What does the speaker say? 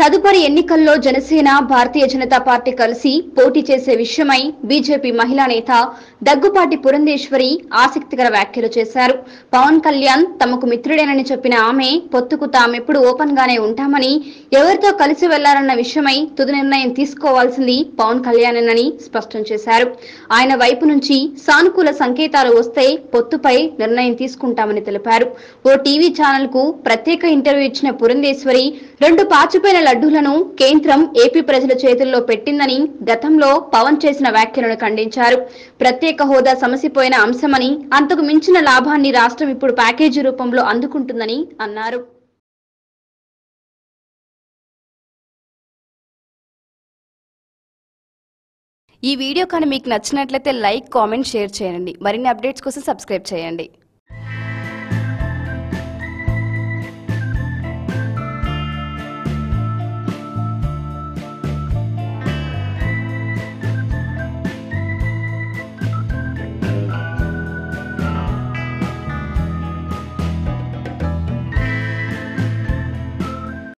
తదుపరి ఎన్నికల్లో జనసేన భారతీయ జనతా పార్టీ కలిసి పోటీ చేసే విషయమై బీజేపీ మహిళా నేత దగ్గుపాటి పురంధేశ్వరి ఆసక్తికర వ్యాఖ్యలు చేశారు పవన్ కళ్యాణ్ తమకు మిత్రుడేనని చెప్పిన ఆమె పొత్తుకు తామెప్పుడు ఓపెన్ గానే ఉంటామని ఎవరితో కలిసి వెళ్లారన్న విషయమై తుది నిర్ణయం తీసుకోవాల్సింది పవన్ కళ్యాణేనని స్పష్టం చేశారు ఆయన వైపు నుంచి సానుకూల సంకేతాలు వస్తే పొత్తుపై నిర్ణయం తీసుకుంటామని తెలిపారు ఓ టీవీ ఛానల్ కు ప్రత్యేక ఇంటర్వ్యూ ఇచ్చిన పురంధేశ్వరి రెండు పాచిపోయిన లడ్డూలను కేంద్రం ఏపీ ప్రజల చేతుల్లో పెట్టిందని గతంలో పవన్ చేసిన వ్యాఖ్యలను ఖండించారు ప్రత్యేక హోదా సమసిపోయిన అంశమని అంతకు మించిన లాభాన్ని రాష్ట్రం ఇప్పుడు ప్యాకేజీ రూపంలో అందుకుంటుందని అన్నారు ఈ వీడియో కానీ మీకు నచ్చినట్లయితే లైక్ కామెంట్ షేర్ చేయండి మరిన్ని అప్డేట్స్ కోసం సబ్స్క్రైబ్ చేయండి